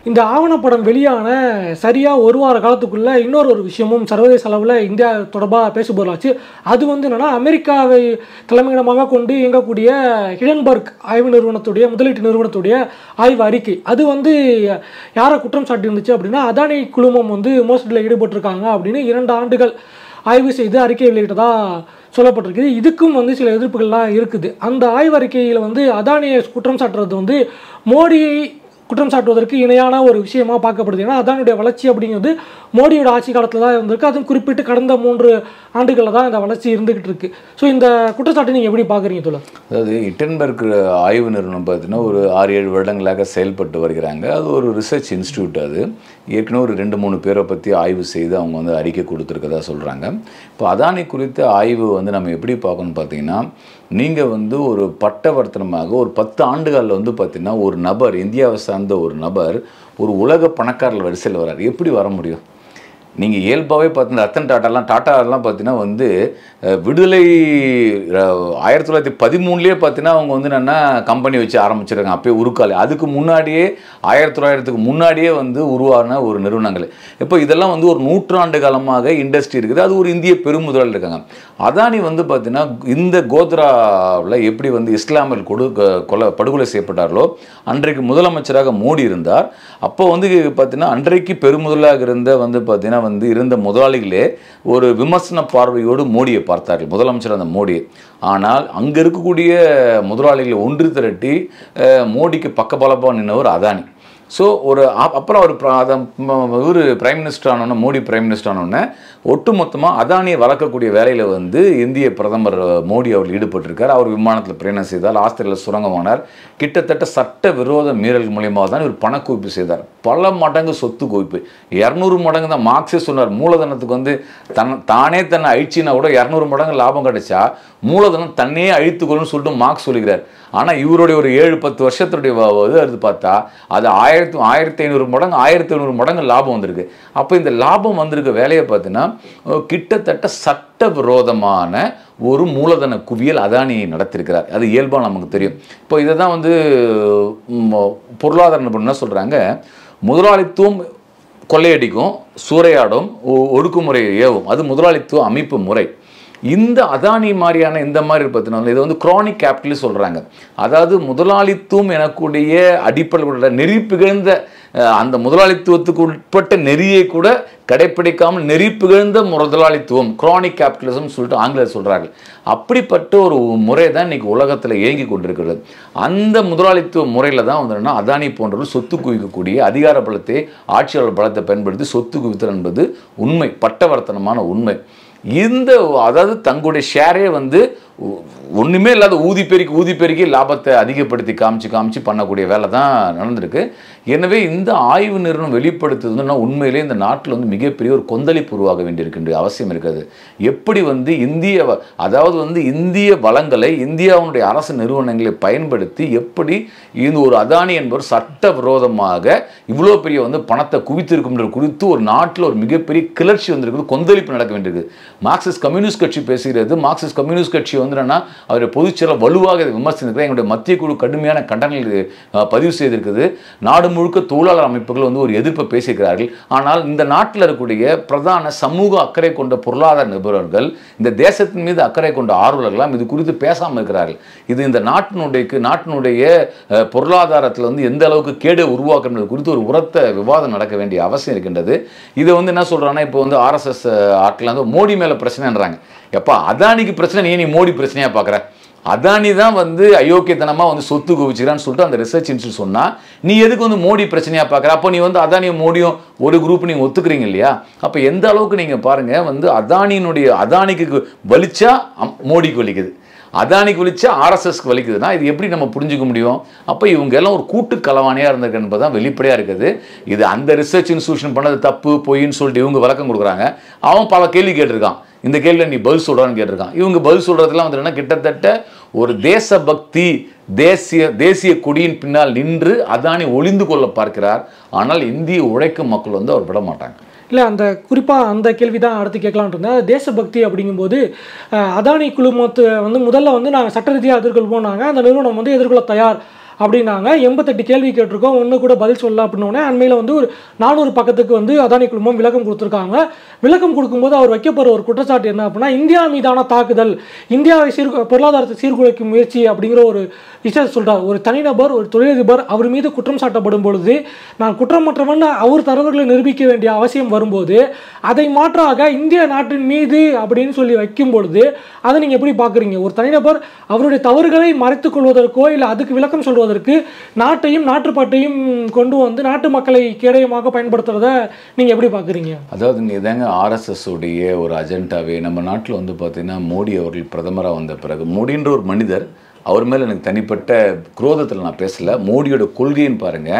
இந்த ஆவணப்படம் வெளியான சரியாக ஒரு வார காலத்துக்குள்ளே இன்னொரு ஒரு விஷயமும் சர்வதேச அளவில் இந்தியா தொடர்பாக பேசுபொருளாச்சு அது வந்து என்னென்னா அமெரிக்காவை தலைமையிடமாக கொண்டு இயங்கக்கூடிய ஹிடன்பர்க் ஆய்வு நிறுவனத்துடைய முதலீட்டு நிறுவனத்துடைய ஆய்வு அறிக்கை அது வந்து யாரை குற்றம் சாட்டி இருந்துச்சு அப்படின்னா அதானி குழுமம் வந்து மோசடியில் ஈடுபட்டிருக்காங்க அப்படின்னு இரண்டு ஆண்டுகள் ஆய்வு செய்து அறிக்கை வெளியிட்டதா சொல்லப்பட்டிருக்குது இதுக்கும் வந்து சில எதிர்ப்புகள்லாம் இருக்குது அந்த ஆய்வறிக்கையில் வந்து அதானியை குற்றம் சாட்டுறது வந்து மோடியை குற்றம் சாட்டுவதற்கு இணையான ஒரு விஷயமா பார்க்கப்படுது ஏன்னா அதானுடைய வளர்ச்சி அப்படிங்கிறது மோடியோட ஆட்சி காலத்தில் தான் இருந்திருக்கு அதுவும் குறிப்பிட்டு கடந்த மூன்று ஆண்டுகளில் தான் இந்த வளர்ச்சி இருந்துகிட்டு இருக்கு ஸோ இந்த குற்றச்சாட்டை நீங்கள் எப்படி பார்க்குறீங்க தோழர் அதாவது இட்டன்பர்க் ஆய்வு நிறுவனம் பார்த்தீங்கன்னா ஒரு ஆறு ஏழு வருடங்களாக செயல்பட்டு வருகிறாங்க அது ஒரு ரிசர்ச் இன்ஸ்டியூட் அது ஏற்கனவே ஒரு ரெண்டு மூணு பேரை பற்றி ஆய்வு செய்து அவங்க வந்து அறிக்கை கொடுத்துருக்கதா சொல்கிறாங்க இப்போ அதானி குறித்த ஆய்வு வந்து நம்ம எப்படி பார்க்கணும்னு பார்த்தீங்கன்னா நீங்கள் வந்து ஒரு பட்டவர்த்தனமாக ஒரு பத்து ஆண்டுகளில் வந்து பார்த்தீங்கன்னா ஒரு நபர் இந்தியாவை சார்ந்த ஒரு நபர் ஒரு உலக பணக்காரர்கள் வரிசையில் வரார் எப்படி வர முடியும் நீங்கள் இயல்பாகவே பார்த்தீங்கன்னா ரத்தன் டாட்டாலாம் டாட்டாலாம் பார்த்தீங்கன்னா வந்து அஹ், விடுதலை அஹ், ஆயிரத்தி தொள்ளாயிரத்தி பதிமூணுலேயே பார்த்தீங்கன்னா அவங்க வந்து என்னென்னா கம்பெனி வச்சு ஆரம்பிச்சிருக்காங்க அப்பயே உருக்காலை அதுக்கு முன்னாடியே ஆயிரத்தி தொள்ளாயிரத்துக்கு முன்னாடியே வந்து உருவான ஒரு நிறுவனங்கள் இப்போ இதெல்லாம் வந்து ஒரு நூற்றாண்டு காலமாக இண்டஸ்ட்ரி இருக்குது அது ஒரு இந்திய பெருமுதலாளி இருக்காங்க அதானி வந்து பார்த்தீங்கன்னா இந்த கோத்ராவில் எப்படி வந்து இஸ்லாமில் கொடு க- கொலை படுகொலை செய்யப்பட்டார்களோ அன்றைக்கு முதலமைச்சராக மோடி இருந்தார் அப்போ வந்து பார்த்தீங்கன்னா அன்றைக்கு பெருமுதலாக இருந்த வந்து பார்த்தீங்கன்னா வந்து இருந்த முதலாளிகளே ஒரு விமர்சன பார்வையோடு மோடியை பார்த்தார்கள் முதலமைச்சர் அந்த மோடியை ஆனால் அங்கே இருக்கக்கூடிய முதலாளிகளை ஒன்று திரட்டி அஹ், மோடிக்கு பக்கபலப்பாக நின்றவர் அதானி ஸோ ஒரு அப்- அப்புறம் அவர் இவர் பிரைம் மினிஸ்டர் ஆனோன்னே மோடி பிரைம் மினிஸ்டர் ஆனோடனே ஒட்டுமொத்தமாக அதானியை வளர்க்கக்கூடிய வேலையில் வந்து இந்திய பிரதமர் மோடி அவர் ஈடுபட்டிருக்கார் அவர் விமானத்தில் பிரயாணம் செய்தார் ஆஸ்திரேலியா சுரங்கம் வாங்கினார் கிட்டத்தட்ட சட்ட விரோத மீறல் மூலியமாக தான் இவர் பணக்குவிப்பு செய்தார் பல மடங்கு சொத்து குவிப்பு இரநூறு மடங்கு தான் மார்க்ஸே சொன்னார் மூலதனத்துக்கு வந்து தன் தானே தன்னை அழிச்சினா கூட இரநூறு மடங்கு லாபம் கிடைச்சா மூலதனம் தன்னையே அழித்துக்கொள்ளுன்னு சொல்லிட்டு மார்க்ஸ் சொல்லுகிறார் ஆனால் இவருடைய ஒரு ஏழு பத்து வருஷத்துடைய வ- இது எடுத்து பார்த்தா அது ஆயிரத்து ஆயிரத்தி ஐநூறு மடங்கு ஆயிரத்தி ஐநூறு மடங்கு லாபம் வந்திருக்கு அப்போ இந்த லாபம் வந்திருக்க வேலையை பார்த்தீங்கன்னா அஹ், கிட்டத்தட்ட சட்டவிரோதமான ஒரு மூலதன குவியல் அதானி நடத்திருக்கிறார் அது இயல்பாக நமக்கு தெரியும் இப்போ இதை தான் வந்து ம், பொருளாதார நிபுணர் என்ன சொல்கிறாங்க முதலாளித்துவம் கொள்ளையடிக்கும் சூறையாடும் ஒ- ஒடுக்குமுறையை ஏவும் அது முதலாளித்துவ அமைப்பு முறை இந்த அதானி மாதிரியான இந்த மாதிரி பார்த்தீங்கன்னா இதை வந்து குரானிக் கேபிட்டல் சொல்கிறாங்க அதாவது முதலாளித்துவம் எனக்கூடிய அடிப்படையில் நெறி பிகழ்ந்த அஹ், அந்த முதலாளித்துவத்துக்கு உட்பட்ட நெறியை கூட கடைப்பிடிக்காமல் நெறி பிகழ்ந்த முதலாளித்துவம் குரானிக் கேபிட்டலிசம் சொல்லிட்டு ஆங்கிலர் சொல்கிறார்கள் அப்படிப்பட்ட ஒரு முறை தான் இன்னைக்கு உலகத்தில் இயங்கி கொண்டிருக்கிறது அந்த முதலாளித்துவ முறையில் தான் வந்து என்னன்னா அதானி போன்றவர்கள் சொத்து குவிக்கக்கூடிய அதிகார பலத்தை ஆட்சியாளர் பலத்தை பயன்படுத்தி சொத்து குவித்தல் என்பது உண்மை பட்டவர்த்தனமான உண்மை இந்த அதாவது தங்களுடைய ஷேரே வந்து ஒ- ஒண்ணுமே இல்லாத ஊதி பெருக்கி ஊதி பெருக்கி லாபத்தை அதிகப்படுத்தி காமிச்சு காமிச்சு பண்ணக்கூடிய வேலை தான் நடந்திருக்கு எனவே இந்த ஆய்வு நிறுவனம் வெளிப்படுத்துதுன்னா உண்மையிலே இந்த நாட்டில் வந்து மிகப்பெரிய ஒரு கொந்தளிப்பு உருவாக வேண்டியிருக்கின்ற அவசியம் இருக்கிறது எப்படி வந்து இந்திய வ- அதாவது வந்து இந்திய வளங்களை இந்தியாவுடைய அரசு நிறுவனங்களை பயன்படுத்தி எப்படி இந்த ஒரு அதானி என்பவர் சட்டவிரோதமாக இவ்வளோ பெரிய வந்து பணத்தை குவித்திருக்கும்ன்றது குறித்து ஒரு நாட்டில் ஒரு மிகப்பெரிய கிளர்ச்சி வந்திருக்குது கொந்தளிப்பு நடக்க வேண்டியிருக்கு மார்க்சிஸ்ட் கம்யூனிஸ்ட் கட்சி பேசுகிறது மார்க்சிஸ்ட் கம்யூனிஸ்ட் கட்சி வந்து என்னன்னா அவருடைய பொதுச்செயலர் வலுவாக இதை விமர்சித்திருக்கிறார் எங்களுடைய மத்திய குழு கடுமையான கண்டனங்கள் அஹ், பதிவு செய்திருக்குது நாடு முழுக்க தொழிலாளர் அமைப்புகள் வந்து ஒரு எதிர்ப்பை பேசியிருக்கிறார்கள் ஆனால் இந்த நாட்டில் இருக்கக்கூடிய பிரதான சமூக அக்கறை கொண்ட பொருளாதார நிபுணர்கள் இந்த தேசத்தின் மீது அக்கறை கொண்ட ஆர்வலர்களாம் இது குறித்து பேசாமல் இருக்கிறார்கள் இது இந்த நாட்டினுடைய நாட்டினுடைய அஹ், பொருளாதாரத்தில் வந்து எந்த அளவுக்கு கேடு உருவாக்குறது குறித்து ஒரு உரத்த விவாதம் நடக்க வேண்டிய அவசியம் இருக்கின்றது இதை வந்து என்ன சொல்றாங்கன்னா இப்போ வந்து ஆர்எஸ்எஸ் ஆட்கள் வந்து மோடி மேலே பிரச்சனைன்றாங்க எப்பா அதானிக்கு பிரச்சனை நீ நீ மோடி பிரச்சனையா பார்க்குற அதானி தான் வந்து அயோக்கியத்தனமாக வந்து சொத்து குவிச்சுக்கிறான்னு சொல்லிட்டு அந்த ரிசர்ச் இன்ஸ்டியூட் சொன்னால் நீ எதுக்கு வந்து மோடி பிரச்சனையாக பார்க்குற அப்போ நீ வந்து அதானியும் மோடியும் ஒரு குரூப் நீங்கள் ஒத்துக்கிறீங்க இல்லையா அப்போ எந்த அளவுக்கு நீங்கள் பாருங்கள் வந்து அதானியினுடைய அதானிக்கு வலிச்சா அம்- மோடிக்கு வலிக்குது அதானிக்கு வலிச்சா ஆர்எஸ்எஸ்க்கு வலிக்குதுன்னா இது எப்படி நம்ம புரிஞ்சுக்க முடியும் அப்போ இவங்க எல்லாம் ஒரு கூட்டு கலவாணியாக இருந்திருக்கு என்பது தான் வெளிப்படையாக இருக்குது இது அந்த ரிசர்ச் இன்ஸ்டியூஷன் பண்ணது தப்பு பொய்ன்னு சொல்லிட்டு இவங்க விளக்கம் கொடுக்குறாங்க அவன் பல கேள்வி கேட்டிருக்கான் இந்த கேள்வியில் நீ பதில் சொல்கிறான்னு கேட்டிருக்கான் இவங்க பதில் சொல்கிறதுலாம் வந்து என்ன கிட்டத்தட்ட ஒரு தேசபக்தி தேசிய தேசிய கொடியின் பின்னால் நின்று அதானி ஒளிந்து கொள்ள பார்க்கிறார் ஆனால் இந்திய உழைக்கும் மக்கள் வந்து அவர் விட மாட்டாங்க இல்லை அந்த குறிப்பாக அந்த கேள்வி தான் அடுத்து கேட்கலான்ட்டு இருந்தேன் தேசபக்தி அப்படிங்கும்போது அஹ், அதானி குழுமத்தை வந்து முதல்ல வந்து நாங்கள் சட்ட ரீதியாக எதிர்கொள்வோம் நாங்கள் அந்த நிறுவனம் வந்து எதிர்கொள்ள தயார் அப்படின்னாங்க எண்பத்தெட்டு கேள்வி கேட்டிருக்கோம் ஒன்று கூட பதில் சொல்லல அப்படின்னோடனே அண்மையில் வந்து ஒரு நானூறு பக்கத்துக்கு வந்து அதானி குழுமம் விளக்கம் கொடுத்துருக்காங்க விளக்கம் கொடுக்கும்போது அவர் வைக்கப்படுற ஒரு குற்றச்சாட்டு என்ன அப்படின்னா இந்தியா மீதான தாக்குதல் இந்தியாவை சீர் பொருளாதாரத்தை சீர்குலைக்கும் முயற்சி அப்படிங்கிற ஒரு விஷயத்தை சொல்றார் ஒரு தனிநபர் ஒரு தொழிலதிபர் அவர் மீது குற்றம் சாட்டப்படும் பொழுது நான் குற்றமற்றவன் அவர் தரவுகளை நிரூபிக்க வேண்டிய அவசியம் வரும்போது அதை மாற்றாக இந்திய நாட்டின் மீது அப்படின்னு சொல்லி வைக்கும் பொழுது அதை நீங்கள் எப்படி பார்க்குறீங்க ஒரு தனிநபர் அவருடைய தவறுகளை மறைத்துக் கொள்வதற்கோ இல்லை அதுக்கு விளக்கம் சொல்வதற்கு நாட்டையும் நாட்டுப்பாட்டையும் கொண்டு வந்து நாட்டு மக்களை கேடயமாக பயன்படுத்துறத நீங்கள் எப்படி பார்க்குறீங்க அதாவது இங்கே இதாங்க ஆர்எஸ்எஸ் உடைய ஒரு அஜெண்டாவே நம்ம நாட்டில் வந்து பார்த்தீங்கன்னா மோடி அவர்கள் பிரதமராக வந்த பிறகு மோடின்ற ஒரு மனிதர் அவர் மேலே எனக்கு தனிப்பட்ட குரோதத்தில் நான் பேசல மோடியோட கொள்கைன்னு பாருங்கள்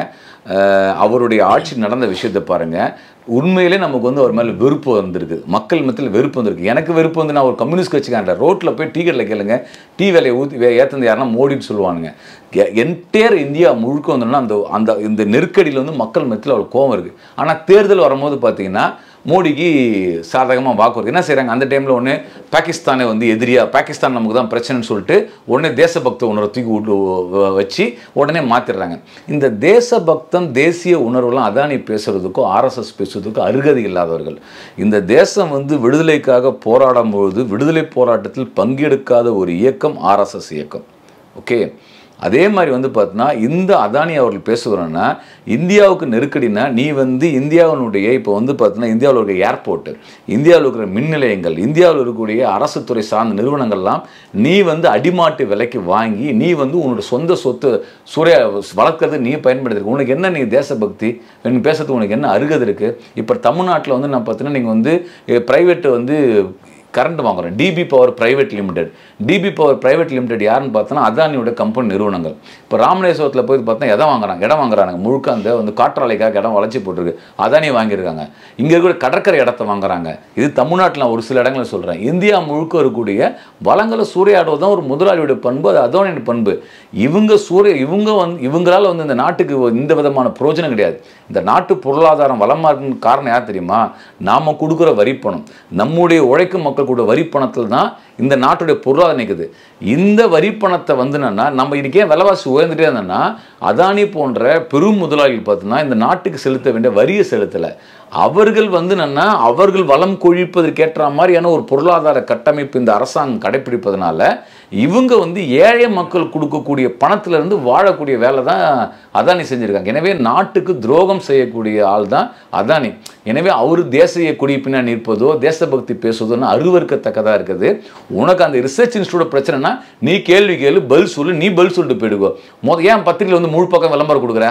அவருடைய ஆட்சி நடந்த விஷயத்தை பாருங்கள் உண்மையிலே நமக்கு வந்து அவர் மேலே வெறுப்பு வந்திருக்கு மக்கள் மத்தியில் வெறுப்பு வந்திருக்கு எனக்கு வெறுப்பு வந்து நான் ஒரு கம்யூனிஸ்ட் கட்சிக்காரன் ரோட்டில் போய் டீ கடையில் கேளுங்க டீ வேலையை ஊற்றி ஏற்றுந்து யாருன்னா மோடின்னு சொல்லுவானுங்க என்டையர் இந்தியா முழுக்க வந்தோம்னா அந்த அந்த இந்த நெருக்கடியில் வந்து மக்கள் மத்தியில் அவ்வளோ கோவம் இருக்குது ஆனால் தேர்தல் வரும்போது பார்த்தீங்கன்னா மோடிக்கு சாதகமாக வாக்கு வருது என்ன செய்கிறாங்க அந்த டைமில் ஒன்று பாகிஸ்தானை வந்து எதிரியாக பாகிஸ்தான் நமக்கு தான் பிரச்சனைன்னு சொல்லிட்டு உடனே தேசபக்த உணர்வை தூக்கி விட்டு வ- வச்சு உடனே மாற்றிடுறாங்க இந்த தேசபக்தம் தேசிய உணர்வுலாம் அதானி பேசுகிறதுக்கும் ஆர்எஸ்எஸ் பேசுறதுக்கும் அருகதை இல்லாதவர்கள் இந்த தேசம் வந்து விடுதலைக்காக போராடும் பொழுது விடுதலை போராட்டத்தில் பங்கெடுக்காத ஒரு இயக்கம் ஆர்எஸ்எஸ் இயக்கம் ஓகே அதே மாதிரி வந்து பார்த்தீங்கன்னா இந்த அதானி அவர்கள் பேசுகிறோன்னா இந்தியாவுக்கு நெருக்கடினா நீ வந்து இந்தியாவினுடைய இப்போ வந்து பார்த்தீங்கன்னா இந்தியாவில் இருக்கிற ஏர்போர்ட்டு இந்தியாவில் இருக்கிற மின் நிலையங்கள் இந்தியாவில் இருக்கக்கூடிய அரசு துறை சார்ந்த நிறுவனங்கள்லாம் நீ வந்து அடிமாட்டு விலைக்கு வாங்கி நீ வந்து உன்னோட சொந்த சொத்து சூரிய வளர்க்கறது நீ பயன்படுத்திருக்க உனக்கு என்ன நீ தேசபக்தி நீ பேசுறதுக்கு உனக்கு என்ன அருகது இருக்குது இப்போ தமிழ்நாட்டில் வந்து நான் பார்த்தீங்கன்னா நீங்கள் வந்து ப்ரைவேட்டு வந்து கரண்ட் வாங்குறோம் DB power private limited DB power private limited யாருன்னு பார்த்தோன்னா அதானியோட கம்பெனி நிறுவனங்கள் இப்போ ராமேஸ்வரத்தில் போய் பார்த்தா இடம் வாங்குறாங்க இடம் வாங்குறாங்க முழுக்க அந்த வந்து காற்றாலைக்காக இடம் வளைச்சி போட்டிருக்கு அதானி வாங்கியிருக்காங்க இங்கே இருக்கிற கடற்கரை இடத்த வாங்குறாங்க இது தமிழ்நாட்டில் நான் ஒரு சில இடங்களில் சொல்கிறேன் இந்தியா முழுக்க இருக்கக்கூடிய வளங்களை சூறையாடுவது தான் ஒரு முதலாளியோட பண்பு அது அதானியோட பண்பு இவங்க சூரிய இவங்க வந்து இவங்களால வந்து இந்த நாட்டுக்கு இந்த விதமான பிரயோஜனம் கிடையாது இந்த நாட்டு பொருளாதாரம் வளமாக இருக்குன்னு காரணம் யார் தெரியுமா நாம் கொடுக்குற வரிப்பணம் நம்முடைய உழைக்கும் மக்கள் கூட வரிப்பணத்தில் தான் இந்த நாட்டுடைய பொருளாதாரம் நிற்குது இந்த வரிப்பணத்தை வந்து என்னன்னா நம்ம இன்னைக்கு ஏன் விலைவாசி உயர்ந்துட்டே இருந்தோம்னா அதானி போன்ற பெரும் முதலாளிகள் பார்த்தீங்கன்னா இந்த நாட்டுக்கு செலுத்த வேண்டிய வரியை செலுத்தலை அவர்கள் வந்து என்னன்னா அவர்கள் வளம் கொழிப்பதற்கேற்ற மாதிரியான ஒரு பொருளாதார கட்டமைப்பு இந்த அரசாங்கம் கடைப்பிடிப்பதனால இவங்க வந்து ஏழை மக்கள் கொடுக்கக்கூடிய பணத்துல இருந்து வாழக்கூடிய வேலை தான் அதானி செஞ்சிருக்காங்க எனவே நாட்டுக்கு துரோகம் செய்யக்கூடிய ஆள் தான் அதானி எனவே அவர் தேசிய கொடி பின்னாடி நிற்பதோ தேசபக்தி பேசுவதோன்னு அருவருக்கத்தக்கதாக இருக்குது உனக்கு அந்த ரிசர்ச் இன்ஸ்டியூட் பிரச்சனைனா நீ கேள்வி கேளு பதில் சொல்லு நீ பதில் சொல்லிட்டு போயிடுக்கோ மொதல் ஏன் பத்திரிகையில் வந்து முழு பக்கம் விளம்பரம் கொடுக்குற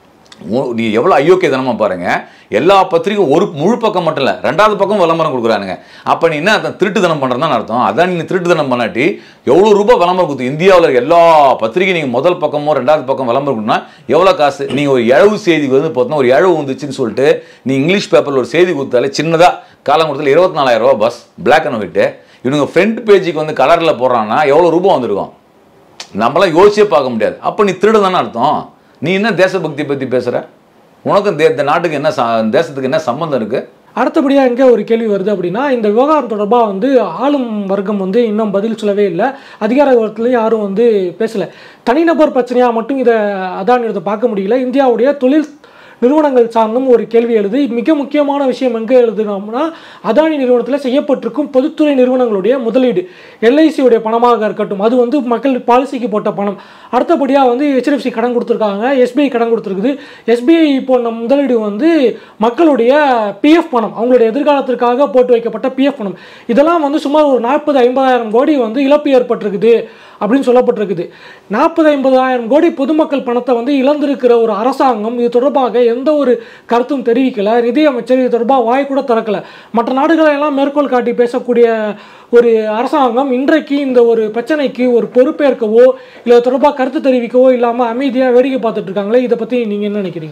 உ- நீ எவ்வளோ அயோக்கியதனமா பாருங்க எல்லா பத்திரிகையும் ஒரு முழு பக்கம் மட்டும் இல்லை ரெண்டாவது பக்கம் விளம்பரம் கொடுக்குறானுங்க அப்போ நீ என்ன அதான் திருட்டுத்தனம் பண்ணுறதுதான் அர்த்தம் அதான் நீ திருட்டுத்தனம் பண்ணாட்டி எவ்வளோ ரூபாய் விளம்பரம் கொடுத்து இந்தியாவில் இருக்க எல்லா பத்திரிகை நீங்கள் முதல் பக்கமோ ரெண்டாவது பக்கம் விளம்பரம் கொடுத்தா எவ்வளோ காசு நீங்கள் ஒரு இழவு செய்திக்கு வந்து பார்த்தோன்னா ஒரு இழவு வந்துச்சுன்னு சொல்லிட்டு நீ இங்கிலீஷ் பேப்பரில் ஒரு செய்தி கொடுத்தாலே சின்னதாக காலம் கொடுத்தால இருபத்தி நாலாயிரம் ரூபா பஸ் பிளாக் அண்ட் ஒயிட்டு இவனுங்க ஃப்ரண்ட் பேஜுக்கு வந்து கலரில் போடுறான்னா எவ்வளோ ரூபாய் வந்திருக்கும் நம்மளாம் யோசிச்சே பார்க்க முடியாது அப்போ நீ திருடு தானே அர்த்தம் நீ என்ன தேசபக்தி பற்றி பேசுகிற உனக்கும் தே- இந்த நாட்டுக்கு என்ன ச- தேசத்துக்கு என்ன சம்பந்தம் இருக்குது அடுத்தபடியாக எங்கே ஒரு கேள்வி வருது அப்படின்னா இந்த விவகாரம் தொடர்பாக வந்து ஆளும் வர்க்கம் வந்து இன்னும் பதில் சொல்லவே இல்லை அதிகார வர்க்கத்துலையும் யாரும் வந்து பேசலை தனிநபர் பிரச்சனையாக மட்டும் இதை அதான் இதை பார்க்க முடியல இந்தியாவுடைய தொழில் நிறுவனங்கள் சார்ந்தும் ஒரு கேள்வி எழுது மிக முக்கியமான விஷயம் எங்கே எழுதுனோம்னா அதானி நிறுவனத்தில் செய்யப்பட்டிருக்கும் பொதுத்துறை நிறுவனங்களுடைய முதலீடு எல்ஐசியுடைய பணமாக இருக்கட்டும் அது வந்து மக்கள் பாலிசிக்கு போட்ட பணம் அடுத்தபடியாக வந்து ஹெச்டிஎஃப்சி கடன் கொடுத்துருக்காங்க எஸ்பிஐ கடன் கொடுத்துருக்குது எஸ்பிஐ போன முதலீடு வந்து மக்களுடைய பிஎஃப் பணம் அவங்களுடைய எதிர்காலத்திற்காக போட்டு வைக்கப்பட்ட பிஎஃப் பணம் இதெல்லாம் வந்து சுமார் ஒரு நாற்பது ஐம்பதாயிரம் கோடி வந்து இழப்பு ஏற்பட்டிருக்குது அப்படின்னு சொல்லப்பட்டிருக்குது நாற்பது ஐம்பதாயிரம் கோடி பொதுமக்கள் பணத்தை வந்து இழந்திருக்கிற ஒரு அரசாங்கம் இது தொடர்பாக எந்த ஒரு கருத்தும் தெரிவிக்கல நிதியமைச்சர் இது தொடர்பாக வாய் கூட திறக்கல மற்ற நாடுகளை எல்லாம் மேற்கோள் காட்டி பேசக்கூடிய ஒரு அரசாங்கம் இன்றைக்கு இந்த ஒரு பிரச்சனைக்கு ஒரு பொறுப்பேற்கவோ இல்லை தொடர்பாக கருத்து தெரிவிக்கவோ இல்லாமல் அமைதியாக வேடிக்கை பார்த்துட்டு இருக்காங்களே இதை பற்றி நீங்கள் என்ன நினைக்கிறீங்க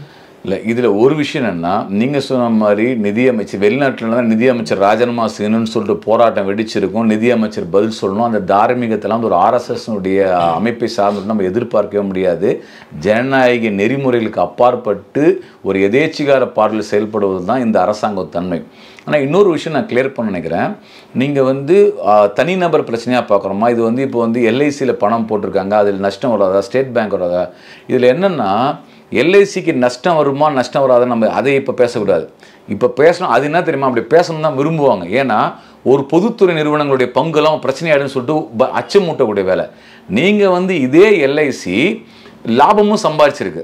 இல்லை இதில் ஒரு விஷயம் என்னன்னா நீங்கள் சொன்ன மாதிரி நிதியமைச்சர் வெளிநாட்டில் தான் நிதியமைச்சர் ராஜினாமா செய்யணும்னு சொல்லிட்டு போராட்டம் வெடிச்சிருக்கும் நிதியமைச்சர் பதில் சொல்லணும் அந்த தார்மீகத்தெல்லாம் வந்து ஒரு ஆர்எஸ்எஸ்னுடைய அமைப்பை சார்ந்து நம்ம எதிர்பார்க்கவே முடியாது ஜனநாயக நெறிமுறைகளுக்கு அப்பாற்பட்டு ஒரு எதேச்சிகார பார்வையில் செயல்படுவது தான் இந்த அரசாங்க தன்மை ஆனால் இன்னொரு விஷயம் நான் கிளியர் பண்ண நினைக்கிறேன் நீங்கள் வந்து ஆ, தனிநபர் பிரச்சனையாக பார்க்குறோமா இது வந்து இப்போ வந்து எல்ஐசியில் பணம் போட்டிருக்காங்க அதில் நஷ்டம் வராதா ஸ்டேட் பேங்க் வராதா இதில் என்னென்னா எல்ஐசிக்கு நஷ்டம் வருமா நஷ்டம் வராதா நம்ம அதை இப்போ பேசக்கூடாது இப்போ பேசணும் அது என்ன தெரியுமா அப்படி பேசணும் தான் விரும்புவாங்க ஏன்னா ஒரு பொதுத்துறை நிறுவனங்களுடைய பங்குலாம் பிரச்சனையாடுன்னு சொல்லிட்டு ப- அச்சமூட்டக்கூடிய வேலை நீங்கள் வந்து இதே எல்ஐசி லாபமும் சம்பாதிச்சிருக்கு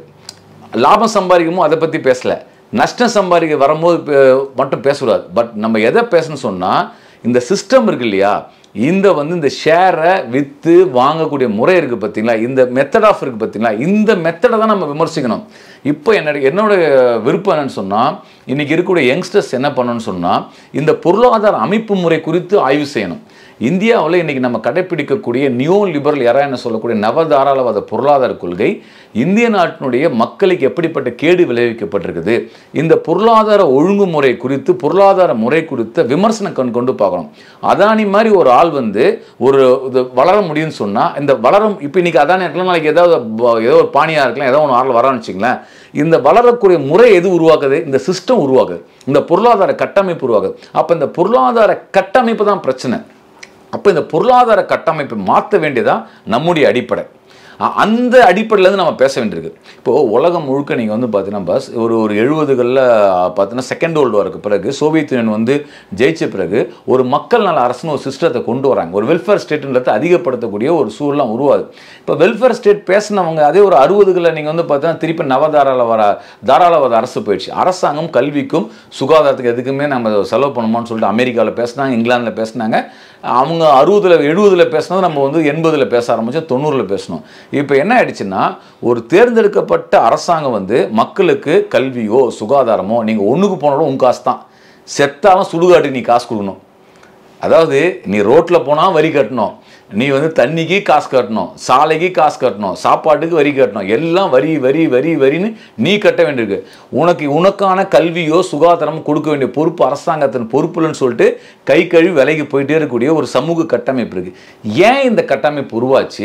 லாபம் சம்பாதிக்கமோ அதை பற்றி பேசல நஷ்டம் சம்பாதிக்க வரும்போது பே- மட்டும் பேசக்கூடாது பட் நம்ம எதை பேசணும்னு சொன்னால் இந்த சிஸ்டம் இருக்கு இல்லையா இந்த வந்து இந்த ஷேரை விற்று வாங்கக்கூடிய முறை இருக்குது பார்த்தீங்களா இந்த மெத்தட் ஆஃப் இருக்குது பார்த்தீங்களா இந்த மெத்தடை தான் நம்ம விமர்சிக்கணும் இப்போ என்னோட என்னோட விருப்பம் என்னன்னு சொன்னால் இன்றைக்கி இருக்கக்கூடிய யங்ஸ்டர்ஸ் என்ன பண்ணணும்னு சொன்னால் இந்த பொருளாதார அமைப்பு முறை குறித்து ஆய்வு செய்யணும் இந்தியாவில் இன்றைக்கி நம்ம கடைப்பிடிக்கக்கூடிய நியோ லிபரல் யாரா என்ன சொல்லக்கூடிய நவதாராளவாத பொருளாதார கொள்கை இந்திய நாட்டினுடைய மக்களுக்கு எப்படிப்பட்ட கேடு விளைவிக்கப்பட்டிருக்குது இந்த பொருளாதார ஒழுங்குமுறை குறித்து பொருளாதார முறை குறித்த விமர்சன கண் கொண்டு பார்க்கணும் அதானி மாதிரி ஒரு ஆள் வந்து ஒரு இது வளர முடியும்னு சொன்னால் இந்த வளரும் இப்போ இன்னைக்கு அதானி இருக்கலாம் நாளைக்கு ஏதாவது ப- ஏதோ ஒரு பானியாக இருக்கலாம் ஏதோ ஒன்று ஆள் வரான்னு வச்சுங்களேன் இந்த வளரக்கூடிய முறை எது உருவாக்குது இந்த சிஸ்டம் உருவாக்குது இந்த பொருளாதார கட்டமைப்பு உருவாக்குது அப்போ இந்த பொருளாதார கட்டமைப்பு தான் பிரச்சனை அப்போ இந்த பொருளாதார கட்டமைப்பை மாற்ற வேண்டியதான் நம்முடைய அடிப்படை அ- அந்த அடிப்படையிலேருந்து நம்ம பேச வேண்டியிருக்கு இப்போது உலகம் முழுக்க நீங்கள் வந்து பார்த்தீங்கன்னா பஸ் ஒரு ஒரு எழுபதுகளில் பார்த்தீங்கன்னா செகண்ட் வேர்ல்டு வாருக்கு பிறகு சோவியத் யூனியன் வந்து ஜெயிச்ச பிறகு ஒரு மக்கள் நல அரசுன்னு ஒரு சிஸ்டத்தை கொண்டு வராங்க ஒரு வெல்ஃபேர் ஸ்டேட்டுன்றதை அதிகப்படுத்தக்கூடிய ஒரு சூழலாம் உருவாது இப்போ வெல்ஃபேர் ஸ்டேட் பேசினவங்க அதே ஒரு அறுபதுகளில் நீங்கள் வந்து பார்த்தீங்கன்னா திருப்பி நவதாராள வர தாராளவாத அரசு போயிடுச்சு அரசாங்கம் கல்விக்கும் சுகாதாரத்துக்கு எதுக்குமே நம்ம செலவு பண்ணுமோன்னு சொல்லிட்டு அமெரிக்காவில் பேசினாங்க இங்கிலாந்தில் பேசினாங்க அவங்க அறுபதில் எழுபதில் பேசினது நம்ம வந்து எண்பதில் பேச ஆரம்பிச்சோம் தொண்ணூறில் பேசணும் இப்போ என்ன ஆயிடுச்சுன்னா ஒரு தேர்ந்தெடுக்கப்பட்ட அரசாங்கம் வந்து மக்களுக்கு கல்வியோ சுகாதாரமோ நீங்கள் ஒன்றுக்கு போனாலும் உன் காசு தான் செத்தாலும் சுடுகாட்டுக்கு நீ காசு கொடுக்கணும் அதாவது நீ ரோட்டில் போனால் வரி கட்டணும் நீ வந்து தண்ணிக்கு காசு கட்டணும் சாலைக்கு காசு கட்டணும் சாப்பாட்டுக்கு வரி கட்டணும் எல்லாம் வரி வரி வரி வரின்னு நீ கட்ட வேண்டியிருக்கு உனக்கு உனக்கான கல்வியோ சுகாதாரமோ கொடுக்க வேண்டிய பொறுப்பு அரசாங்கத்தின் பொறுப்புலன்னு சொல்லிட்டு கை கழுவி விலைக்கு போயிட்டே இருக்கக்கூடிய ஒரு சமூக கட்டமைப்பு இருக்குது ஏன் இந்த கட்டமைப்பு உருவாச்சு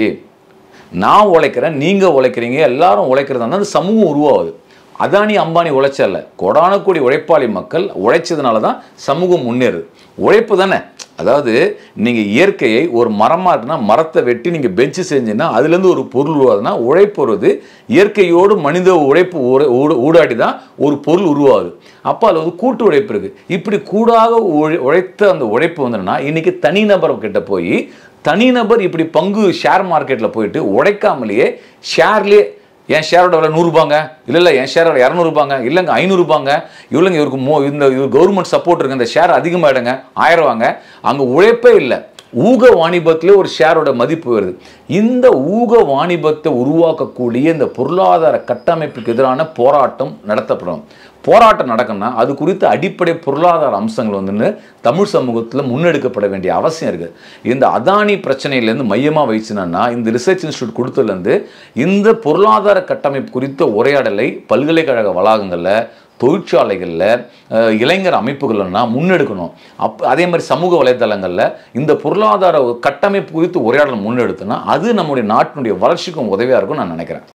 நான் உழைக்கிறேன் நீங்கள் உழைக்கிறீங்க எல்லாரும் உழைக்கிறதா இருந்தால் அந்த சமூகம் உருவாகுது அதானி அம்பானி உழைச்சல கொடான கோடி உழைப்பாளி மக்கள் உழைச்சதுனால தான் சமூகம் முன்னேறுது உழைப்பு தானே அதாவது நீங்கள் இயற்கையை ஒரு மரமாக இருக்குன்னா மரத்தை வெட்டி நீங்கள் பெஞ்சு செஞ்சீங்கன்னா அதுலேருந்து ஒரு பொருள் உருவாகுதுன்னா உழைப்பு வருது இயற்கையோடு மனித உழைப்பு ஊட- ஊட- ஊடாடி தான் ஒரு பொருள் உருவாகுது அப்போ அதில் வந்து கூட்டு உழைப்பு இருக்குது இப்படி கூடாக உழை- உழைத்த அந்த உழைப்பு வந்துன்னா இன்றைக்கி தனிநபர் கிட்ட போய் தனிநபர் இப்படி பங்கு ஷேர் மார்க்கெட்டில் போயிட்டு உழைக்காமலேயே ஷேர்லேயே என் ஷேரோட விலை நூறுபாங்க இல்லை இல்லை என் ஷேரோட இரநூறுபாங்க இல்லைங்க ஐநூறுபாங்க இவ்வளோங்க இவருக்கு மோ இந்த இவர் கவர்மெண்ட் சப்போர்ட் இருக்கு இந்த ஷேர் அதிகமாகிடுங்க ஆயிரவாங்க அங்கே உழைப்பே இல்லை ஊக வாணிபத்திலே ஒரு ஷேரோட மதிப்பு வருது இந்த ஊக வாணிபத்தை உருவாக்கக்கூடிய இந்த பொருளாதார கட்டமைப்புக்கு எதிரான போராட்டம் நடத்தப்படும் போராட்டம் நடக்கணும்னா அது குறித்த அடிப்படை பொருளாதார அம்சங்கள் வந்து தமிழ் சமூகத்தில் முன்னெடுக்கப்பட வேண்டிய அவசியம் இருக்குது இந்த அதானி பிரச்சனையிலேருந்து மையமாக வச்சுனா இந்த ரிசர்ச் இன்ஸ்டியூட் கொடுத்ததுலேருந்து இந்த பொருளாதார கட்டமைப்பு குறித்த உரையாடலை பல்கலைக்கழக வளாகங்களில் தொழிற்சாலைகளில் அஹ், இளைஞர் அமைப்புகள்லாம் முன்னெடுக்கணும் அப் அதே மாதிரி சமூக வலைத்தளங்களில் இந்த பொருளாதார கட்டமைப்பு குறித்து உரையாடல் முன்னெடுத்தோன்னா அது நம்முடைய நாட்டினுடைய வளர்ச்சிக்கும் உதவியாக இருக்கும்னு நான் நினைக்கிறேன்